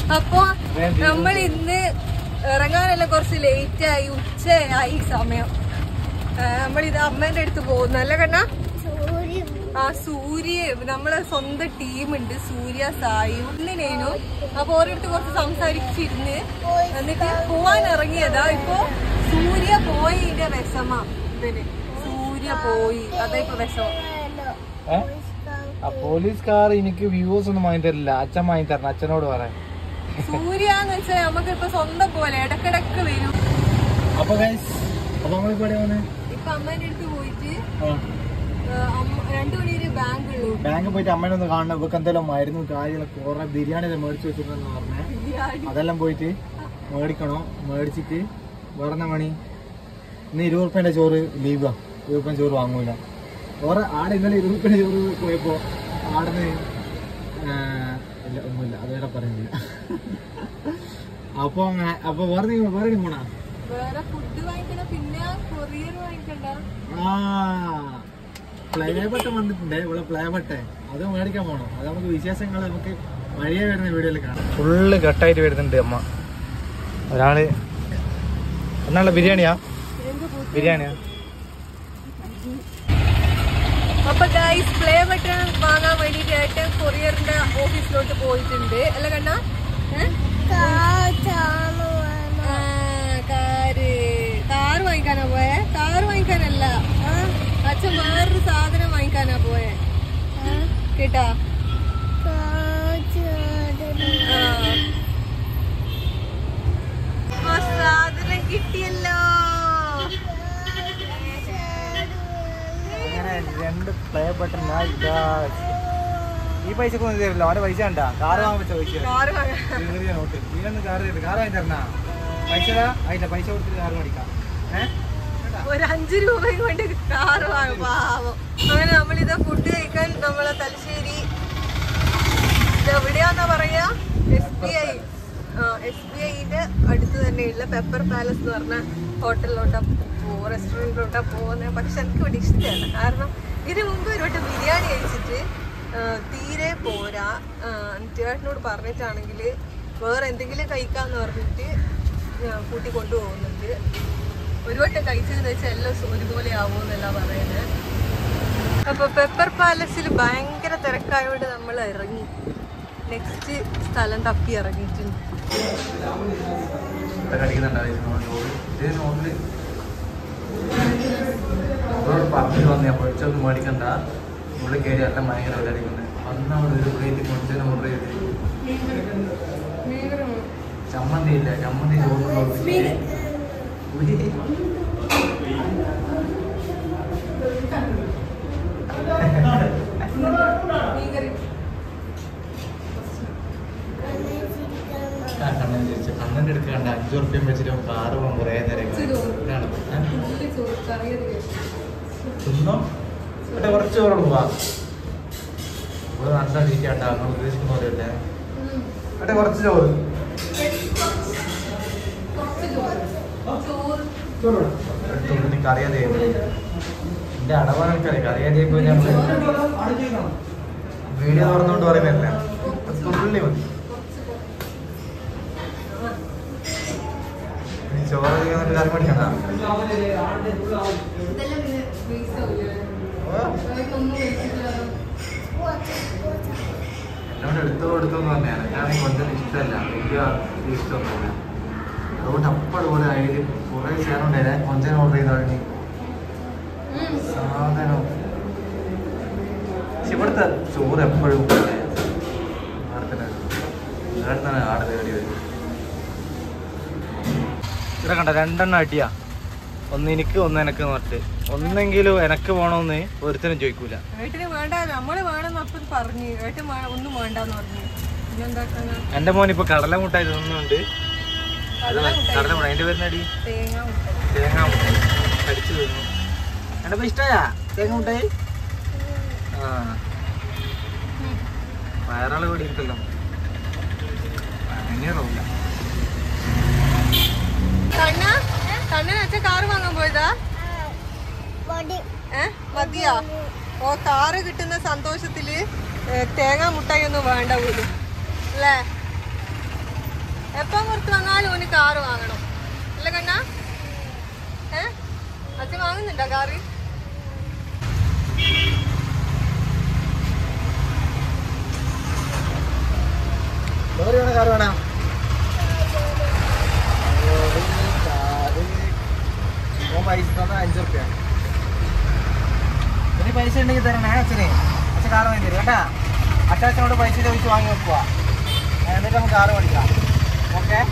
അപ്പൊ നമ്മൾ ഇന്ന് ഇറങ്ങാനെല്ലാം കുറച്ച് ലേറ്റ് ആയി ഉച്ചയായി സമയം നമ്മൾ ഇത് അമ്മേന്റെ അടുത്ത് പോകുന്നു അല്ല കണ്ണാ ആ സൂര്യ നമ്മളെ സ്വന്തം ടീമുണ്ട് സൂര്യ സായി ഉള്ളിനേനു അപ്പൊ ഓരോരുത്തർ കുറച്ച് സംസാരിച്ചിരുന്ന് എന്നിട്ട് പോവാൻ ഇറങ്ങിയതാ ഇപ്പൊ സൂര്യ പോയിന്റെ വിഷമാ ഇവന് സൂര്യ പോയി അതാ ഇപ്പൊ വിഷമം ഏ? ആ പോലീസുകാർ എനിക്ക് വ്യൂസ് ഒന്നും വാങ്ങി തരില്ല അച്ഛൻ വാങ്ങി തരണം അച്ഛനോട് പറയാൻ സൂര്യ എന്ന് വെച്ചാൽ നമുക്ക് ഇപ്പൊ സ്വന്തം പോലെ ഇടക്കിടക്ക് വരും അപ്പൊ ഗൈസ് അപ്പൊ നമ്മളിപ്പോ എവിടെയാ വന്നേ ഇപ്പൊ അമ്മേന്റെ അടുത്ത് പോയിട്ട് ആ, അമ്മ- രണ്ടു മണിയൊരു ബാങ്ക് ഉള്ളൂ ബാങ്ക് പോയിട്ട് അമ്മേനെ ഒന്ന് കാണണം ഇവക്ക് എന്തെല്ലാം മരുന്നും കാര്യങ്ങളൊക്കെ കുറെ ബിരിയാണി എല്ലാം മേടിച്ചു വെച്ചിട്ടുണ്ടെന്ന് പറഞ്ഞേ അതെല്ലാം പോയിട്ട് മേടിക്കണോ മേടിച്ചിട്ട് വേറെ മണി ഇന്ന് ഇരുപത് റുപ്യന്റെ ചോറ് ലീവാ ഇരുപത് റുപ്യൻ ചോറ് വാങ്ങൂല വേറെ ആടെ ഇന്നലെ ഇരുപത് റുപ്യന്റെ ചോറ് പോയപ്പോ ആടുന്ന് ഇല്ല ഒന്നുമില്ല അതേടെ പറയുന്നില്ല അപ്പൊ അങ്ങ- അപ്പൊ വേറെ നീ- വേറെ എവിടെയും പോണാ വേറെ ഫുഡ് വാങ്ങിക്കണം പിന്നെ കൊറിയർ വാങ്ങിക്കണ്ട ആ പ്ലേബട്ട വന്നിട്ടുണ്ട് ഇവിടെ പ്ലേബട്ടെ അത് മേടിക്കാൻ പോണം അത് നമുക്ക് വിശേഷങ്ങൾ നമുക്ക് വഴിയെ വരുന്ന വീഡിയോയിൽ കാണാം ഫുള്ള് കട്ടായിട്ട് വരുന്നുണ്ട് അമ്മ ഒരാള് എന്നുള്ള ബിരിയാണിയാ ബിരിയാണിയാ അപ്പൊ ഗൈസ് പ്ലേ ബട്ടൺ വാങ്ങാൻ വേണ്ടിട്ട് ഏട്ടൻ കൊറിയറിന്റെ ഓഫീസിലോട്ട് പോയിട്ടുണ്ട് അല്ല കണ്ണ കാറ് കാറ് വാങ്ങിക്കാനാ പോയെ കാറ് വാങ്ങിക്കാനല്ല ആ, അച്ഛൻ വേറൊരു സാധനം വാങ്ങിക്കാനാ പോയെ ആ, കേട്ടാ ആ. ആ സാധനം കിട്ടിയല്ലോ അങ്ങനെ രണ്ട് പ്ലേ ബട്ടൺ ഈ പൈസ ഒന്നും തരില്ല അവന്റെ പൈസ ഉണ്ടാ കാറ് വാങ്ങാൻ ചോദിച്ചു കാറ് വാങ്ങാൻ ചെറിയ നോട്ട് ഇതിനൊന്നും കാറ് തരില്ല കാറ് വാങ്ങി തരണ പൈസ ഇതാ? ആയില്ല പൈസ കൊടുത്തിട്ട് കാറ് മേടിക്കാം ഏഹ് ഒരു അഞ്ചു രൂപയും കൊണ്ട് കാറ് വാങ്ങും പാവം അങ്ങനെ നമ്മളിത് ഫുഡ് കഴിക്കാൻ നമ്മളെ തലശ്ശേരി ഇത് എവിടെയാന്നാ പറയാ S B I S B ഐന്റെ അടുത്ത് തന്നെയുള്ള പെപ്പർ പാലസ് എന്ന് പറഞ്ഞ ഹോട്ടലിലോട്ടാ പോ റെസ്റ്റോറൻറ്റിലോട്ടാ പോകുന്നത് പക്ഷെ എനിക്ക് ഇവിടെ ഇഷ്ടമാണ് കാരണം ഇതിനു മുമ്പ് ഒരു വട്ടം ബിരിയാണി കഴിച്ചിട്ട് ആ, തീരെ പോരാ ചേട്ടനോട് പറഞ്ഞിട്ടാണെങ്കിൽ വേറെ എന്തെങ്കിലും കഴിക്കാന്ന് പറഞ്ഞിട്ട് ഞാൻ കൂട്ടി കൊണ്ടുപോകുന്നുണ്ട് ഒരു വട്ടം കഴിച്ചതെന്ന് വെച്ചാൽ എല്ലാം സു- ഒരുപോലെ ആവുമെന്നല്ല പറയുന്നത് അപ്പൊ പെപ്പർ പാലസിൽ ഭയങ്കര തിരക്കായോണ്ട് നമ്മൾ ഇറങ്ങി നെക്സ്റ്റ് സ്ഥലം തപ്പി ഇറങ്ങിയിട്ടുണ്ട് പറഞ്ഞു വന്നേ പൊളിച്ചൊന്നും മേടിക്കണ്ട ഉള്ളിൽ കയറി എല്ലാം ഭയങ്കര വില അടിക്കുന്നത് അന്നാണ് ഒരു പ്ലേറ്റ് പൊളിച്ചതിന് ഓർഡർ ചെയ്ത് ചമ്മന്തി ഇല്ല ചമ്മന്തി ചോറിനുള്ള കണ്ണൻ്റെ എടുക്കണ്ട അഞ്ചു റുപ്യം വെച്ചിട്ട് കാറ് പോകാൻ കുറേ നേരം ഇതാണ്. ഏ? തിന്നോ ഇവിടെ കുറച്ച് ചോറോട് പോവാ ഇവിടെ നല്ല തീറ്റാട്ടാ അങ്ങനെ ഉദ്ദേശിക്കുന്ന പോലെയല്ലേ ഇവിടെ കുറച്ച് ചോറ് എടുത്തോണ്ട് കറിയാതെ എന്റെ അടവാനൊക്കെ കറിയാതെ പോയി ഞങ്ങള് വീഡിയോ തുറന്നുകൊണ്ട് പറയുന്നല്ല തുള്ളി മതി ഇനി ചോറ് കഴിക്കാൻ കറി പഠിക്കണ്ട എന്നോട് എടുത്തോ എടുത്തോന്ന് തന്നെയാണ് ഞാൻ കൊഞ്ചം ഇഷ്ടമല്ല വലിയ ഇഷ്ടമൊന്നുമില്ല അതുകൊണ്ട് അപ്പോഴുപോലെ അതിൽ കുറേ ചേരുണ്ടായില്ല കൊഞ്ചൻ ഓർഡർ ചെയ്ത വഴി സാധനം പക്ഷെ ഇവിടുത്തെ ചോറ് എപ്പോഴും തന്നെ ആട് തേടി വരും ഇവിടെ കണ്ട രണ്ടെണ്ണം അടിയാ ഒന്ന് എനിക്ക് ഒന്ന് എനക്ക് പറഞ്ഞിട്ട് ഒന്നെങ്കിലും എനക്ക് പോണോന്ന് ഒരുത്തനും ചോദിക്കൂല ഏട്ടന് വേണ്ട നമ്മള് വേണമെന്ന് അപ്പം പറഞ്ഞു ഏട്ടൻ വേ- ഒന്നും വേണ്ടെന്ന് പറഞ്ഞു പിന്നെന്താക്കാനാ എന്റെ മോൻ ഇപ്പൊ കടല മുട്ടായി തിന്നുന്നുണ്ട് കടല മുട്ടായി. കടല മുട്ടായി എന്റെ പേരിനടി തേങ്ങ മുട്ടായി. തേങ്ങ മുട്ടായി കടിച്ചു തിന്നു എന്റെ ഇപ്പൊ ഇഷ്ടമായാ തേങ്ങ മുട്ടായി ആ വയറാള് കൂടി ഉണ്ടല്ലോ ഭയങ്കരമില്ല കണ്ണ കണ്ണൻ അച്ഛൻ കാറ് വാങ്ങാൻ പോയതാ ഏ മതിയാ ഓ കാറ് കിട്ടുന്ന സന്തോഷത്തില് ഏ, തേങ്ങ മുട്ടായി ഒന്നും വേണ്ട പോലും അല്ലേ എപ്പം പുറത്ത് വന്നാലും ഓന് കാറ് വാങ്ങണം അല്ല കണ്ണാ ഏ അച്ഛൻ വാങ്ങുന്നുണ്ടോ കാറ് ലോറി വേണോ കാറ് വേണോ ലോറി, കാറ്. ഓൻ പൈസ തന്ന അഞ്ചു റുപ്യ ഇനി പൈസ ഉണ്ടെങ്കിൽ തരണേ അച്ഛനെ അച്ഛൻ കാറ് വാങ്ങി തരും കേട്ടാ അച്ഛനോട് പൈസ ചോദിച്ച് വാങ്ങി വെക്കുക എന്നിട്ട് നമുക്ക് കാറ് മേടിക്കാം ഓക്കെ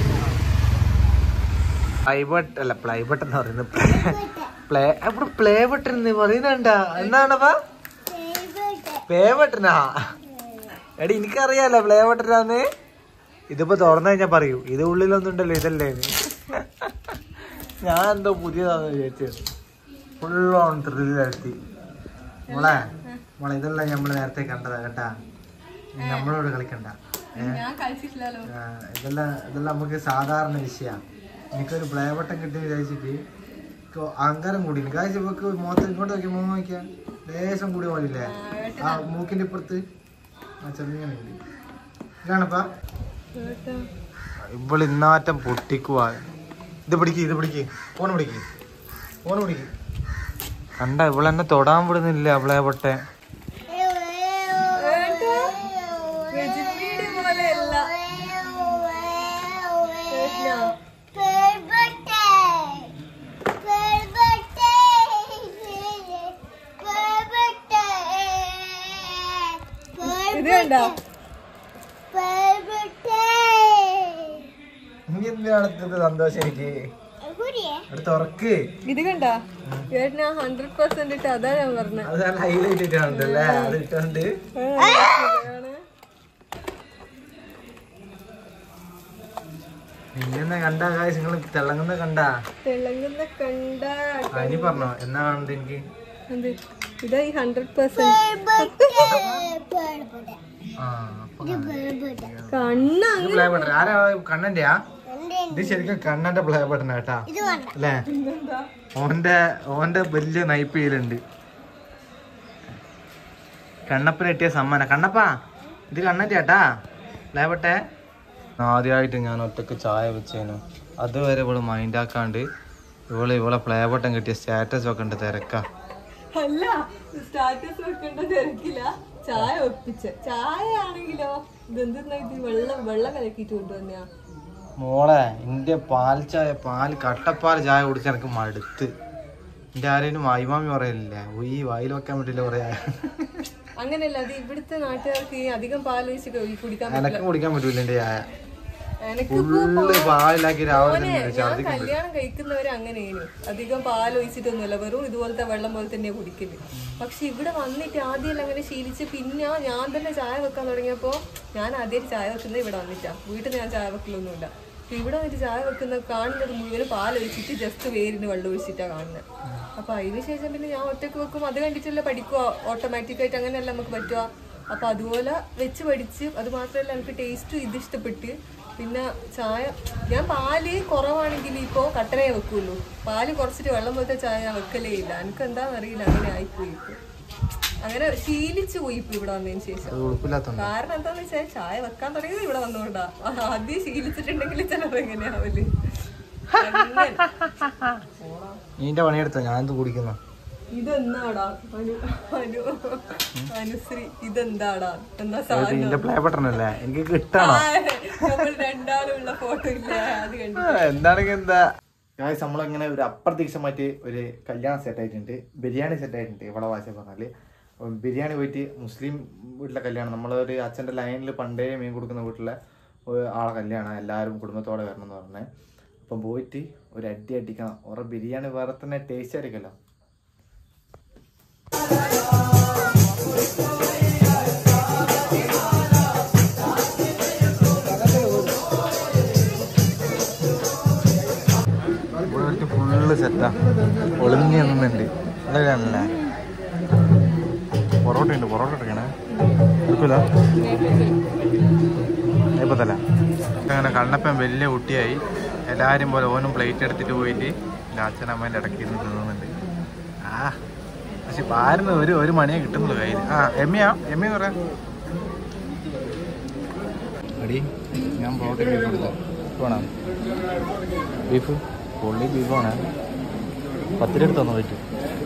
പ്ലൈ ബട്ട് അല്ല പ്ലൈ ബട്ടൺ എന്ന് പറയുന്നത് പ്ലേ അവിടെ പ്ലേ ബട്ടൺ എന്ന് പറയുന്നുണ്ടാ എന്താണപ്പാ പ്ലേ ബട്ടനാ എടി എനിക്കറിയാലോ പ്ലേ ബട്ടനാന്ന് ഇതിപ്പോ തുറന്നു കഴിഞ്ഞാ പറയൂ ഇത് ഉള്ളിലൊന്നും ഉണ്ടല്ലോ ഇതല്ലേ എന്ന്. ഞാൻ എന്തോ പുതിയതാന്ന് വിചാരിച്ചത് ഫുൾ ഓൺ ത്രില്ലാഴ്ത്തി മോളെ മോളെ ഇതെല്ലാം നമ്മള് നേരത്തെ കണ്ടതാ കേട്ടാ ഇനി നമ്മളോട് കളിക്കണ്ട ഏ? ഞാൻ കളിച്ചിട്ടില്ലല്ലോ ആ, ഇതെല്ലാം ഇതെല്ലാം നമുക്ക് സാധാരണ വിഷയമാണ് എനിക്കൊരു പ്ലേ ബട്ടൺ കിട്ടി വിചാരിച്ചിട്ട് ഇപ്പൊ അഹങ്കാരം കൂടി കാഴ്ച ഇവക്ക് മുഖത്ത് ഇങ്ങോട്ട് നോക്കി മുഖം നോക്കിയാ ലേശം കൂടി പോലില്ലേ ആ മൂക്കിന്റെ ഇപ്പുറത്ത് ആ ചെറുങ്ങനെ കൂടി ഇതാണപ്പാ ഇവള് ഇന്നാറ്റം പൊട്ടിക്കുവാ ഇത് പിടിക്ക് ഇത് പിടിക്ക് ഫോൺ പിടിക്ക് ഫോൺ പിടിക്ക് കണ്ട ഇവളെന്നെ തൊടാൻ വിടുന്നില്ല അവളെ പൊട്ടെ വെജിറ്റീരിയൻ പോലെയല്ല കേട്ടിനാ? ഇത് കണ്ടോ ഇനി എന്തിനാണ് ഇത്ര സന്തോഷം എനിക്ക് അടുത്ത് ഉറക്ക് ഇത് കണ്ട കേട്ടിനാ ഹൺഡ്രഡ് പെർസെന്റ് ഇട്ട് അതാ ഞാൻ പറഞ്ഞത് അത് നല്ല ഹൈലൈറ്റ് ഇട്ടാണല്ലേ അത് ഇട്ടോണ്ട് ഇങ്ങനെ കണ്ട കാശ് നിങ്ങൾ തിളങ്ങുന്ന കണ്ട തിളങ്ങുന്ന കണ്ട അനി പറഞ്ഞോ എന്നാ കാണുന്നത് എനിക്ക് എന്ത് ഇതാ ഈ ഹൺഡ്രഡ് പെർസെന്റ് ആ അപ്പൊ കണ്ണ പ്ലേ ബട്ടൺ ആരാ കണ്ണന്റെയാ ഇത് ശരിക്കും കണ്ണന്റെ പ്ലേ ബട്ടൺ കേട്ടാ അല്ലേ ഓന്റെ ഓന്റെ വലിയ നയിപ്പ് ചെയ്യലുണ്ട് കണ്ണപ്പന് കിട്ടിയ സമ്മാനം കണ്ണപ്പാ ഇത് കണ്ണന്റെ ചേട്ടാ പ്ലേ ബട്ടേ ആദ്യമായിട്ട് ഞാൻ ഒറ്റക്ക് ചായ വെച്ചേനു അതുവരെ ഇവള് മൈൻഡ് ആക്കാണ്ട് ഇവള് ഇവളെ പ്ലേ ബട്ടൺ കിട്ടിയ സ്റ്റാറ്റസ് ഒക്കെ ഉണ്ട് തിരക്കാ അല്ല സ്റ്റാറ്റസ് വെക്കേണ്ട തിരക്കില്ല ചായ ഒപ്പിച്ച ചായ ആണെങ്കിലോ ഇതെന്തെന്നാ ഇത് വെള്ളം വെള്ളം കലക്കിട്ട് കൊണ്ടുവന്നെയാ മോളെ എന്റെ പാൽ ചായ പാൽ കട്ടപ്പാൽ ചായ കുടിച്ച് എനിക്ക് മടുത്ത് എന്റെ ആരേലും വായ്മാമി പറയലില്ലേ ഈ വായിൽ വെക്കാൻ പറ്റില്ല പറയാ അങ്ങനെയല്ല അത് ഇവിടുത്തെ നാട്ടുകാർക്ക് ഈ അധികം പാൽ ഒഴിച്ച് കഴി- കുടിക്കാൻ പറ്റില്ല എനക്കും കുടിക്കാൻ പറ്റൂല എന്റെ ചായ എനക്ക് ഫുള്ള് പാലിലാക്കി രാവിലെ മോനെ, തന്നെ ഞാൻ ഛർദിക്കും കല്യാണം കഴിക്കുന്നവരെ അങ്ങനെയാണ് അധികം പാൽ ഒഴിച്ചിട്ടൊന്നുമല്ല വെറും ഇതുപോലത്തെ വെള്ളം പോലെ തന്നെ കുടിക്കല് പക്ഷെ ഇവിടെ വന്നിട്ട് ആദ്യം അങ്ങനെ ശീലിച്ച് പിന്നെ ഞാൻ തന്നെ ചായ വെക്കാൻ തുടങ്ങിയപ്പോ ഞാൻ ആദ്യം ചായ വെക്കുന്നത് ഇവിടെ വന്നിട്ടാ വീട്ടിൽ ഞാൻ ചായ വെക്കലൊന്നുമില്ല അപ്പൊ ഇവിടെ വന്നിട്ട് ചായ വെക്കുന്ന കാണുന്നത് മുഴുവൻ പാൽ ഒഴിച്ചിട്ട് ജസ്റ്റ് വേരിന് വെള്ളം ഒഴിച്ചിട്ടാ കാണുന്നത് അപ്പൊ അതിന് ശേഷം പിന്നെ ഞാൻ ഒറ്റക്ക് വെക്കും അത് കണ്ടിട്ടല്ലേ പഠിക്കുക ഓട്ടോമാറ്റിക് ആയിട്ട് അങ്ങനെയല്ല നമുക്ക് പറ്റുക അപ്പൊ അതുപോലെ വെച്ച് പഠിച്ച് അത് മാത്രമല്ല എനിക്ക് ടേസ്റ്റും ഇത് ഇഷ്ടപ്പെട്ട് പിന്നെ ചായ ഞാൻ പാല് കുറവാണെങ്കിൽ ഇപ്പോ കട്ടനേ വെക്കുള്ളൂ പാല് കുറച്ചിട്ട് വെള്ളം പോലത്തെ ചായ ഞാൻ വെക്കലേ ഇല്ല എനിക്ക് എന്താണെന്ന് അറിയില്ല അങ്ങനെ ആയിപ്പോയി ഇപ്പൊ അങ്ങനെ ശീലിച്ചു പോയി ഇപ്പൊ ഇവിടെ വന്നതിന് ശേഷം അത് ഉളുപ്പില്ലാത്തോണ്ട് കാരണം എന്താന്ന് വെച്ചാൽ ചായ വെക്കാൻ തുടങ്ങിയത് ഇവിടെ വന്നോണ്ടാ ആ, ആദ്യം ശീലിച്ചിട്ടുണ്ടെങ്കിൽ ചിലപ്പോ എങ്ങനെയാവല് അങ്ങനെ. നീന്റെ പണിയെടുത്തോ ഞാൻ എന്ത് കുടിക്കുന്നു ഇതെന്താടാ അനു അനു അനുശ്രീ ഇതെന്താടാ എന്നാ സാധനം നിന്റെ പ്ലേ ബട്ടൺ അല്ലേ എനിക്ക് കിട്ടണം നമ്മൾ രണ്ടാളുള്ള ഫോട്ടോ ഇല്ലേ അത് കണ്ടു എന്താണെങ്കിൽ എന്താ ഗായ്സ് നമ്മളിങ്ങനെ ഒരു അപ്രതീക്ഷിതമായിട്ട് ഒരു കല്യാണം സെറ്റ് ആയിട്ടുണ്ട് ബിരിയാണി സെറ്റ് ആയിട്ടുണ്ട് ഇവിടെ ഭാഷ പറഞ്ഞാല് അപ്പം ബിരിയാണി പോയിട്ട് മുസ്ലിം വീട്ടിലെ കല്യാണം നമ്മളൊരു അച്ഛൻ്റെ ലൈനിൽ പണ്ടേ മീൻ കൊടുക്കുന്ന വീട്ടിലെ ഒരു ആളെ കല്യാണം എല്ലാവരും കുടുംബത്തോടെ വരണം എന്ന് പറഞ്ഞേ അപ്പം പോയിട്ട് ഒരു അടി അടിക്കണം ഓരോ ബിരിയാണി വേറെ തന്നെ ടേസ്റ്റ് ആയിരിക്കുമല്ലോ ഫുള്ള് സെറ്റാ ഒളിഞ്ഞു നിന്നുണ്ട് അല്ലേ പൊറോട്ട ഉണ്ട് പൊറോട്ട എടുക്കണേ എടുക്കൂല ഇപ്പത്തല്ല അങ്ങനെ കണ്ണപ്പൻ വലിയ കുട്ടിയായി എല്ലാവരും പോലെ ഓനും പ്ലേറ്റ് എടുത്തിട്ട് പോയിട്ട് എൻ്റെ അച്ഛനമ്മേൻ്റെ ഇടയ്ക്ക് ഇരുന്ന് തിന്നുന്നുണ്ട് ആ പക്ഷെ ഇപ്പം ആരും ഒരു ഒരു മണിയെ കിട്ടുന്നുള്ളൂ കയ്യിൽ ആ എമ്മിയാ എമ്മി പറയാം അടി ഞാൻ പ്രോട്ടീൻ ബീഫ് വേണം ബീഫ് പൊള്ളി ബീഫാണ് പത്തിരടുത്ത് തന്നു പറ്റും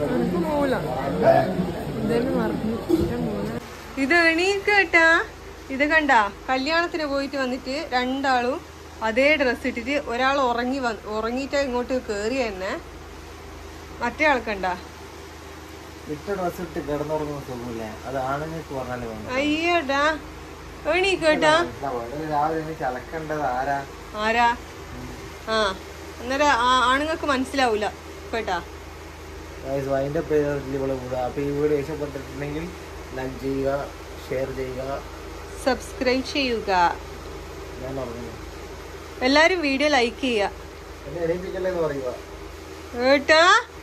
ഇത് എണീക്കേട്ടാ ഇത് കണ്ട കല്യാണത്തിന് പോയിട്ട് വന്നിട്ട് രണ്ടാളും അതേ ഡ്രസ്സ് ഇട്ടിട്ട് ഒരാൾ ഉറങ്ങി വന്ന് ഉറങ്ങിയിട്ട് ഇങ്ങോട്ട് കേറി തന്നെ മറ്റേ ആൾക്കണ്ട ഇട്ട ഡ്രസ് ഇട്ട് കിടന്നുറങ്ങുന്ന സുഖമില്ല അത് ആണുങ്ങൾക്ക് പറഞ്ഞാലേ വേണം അയ്യടാ എണീക്കേട്ടാ രാവിലെ എനിക്ക് അലക്കേണ്ടത് ആരാ ആരാ ആ അന്നേരം ആ- ആണുങ്ങൾക്ക് മനസ്സിലാവൂല കേട്ടാ അതിന്റെ പേര് ഇവിടെ കൂടുക അപ്പൊ ഈ വീഡിയോ ഇഷ്ടപ്പെട്ടിട്ടുണ്ടെങ്കിൽ ലൈക്ക് ചെയ്യുക ഷെയർ ചെയ്യുക സബ്സ്ക്രൈബ് ചെയ്യുക ഞാൻ പറഞ്ഞു എല്ലാരും വീഡിയോ ലൈക്ക് ചെയ്യുക എന്നെ എണീപ്പിക്കല്ലേ എന്ന് പറയുക കേട്ടാ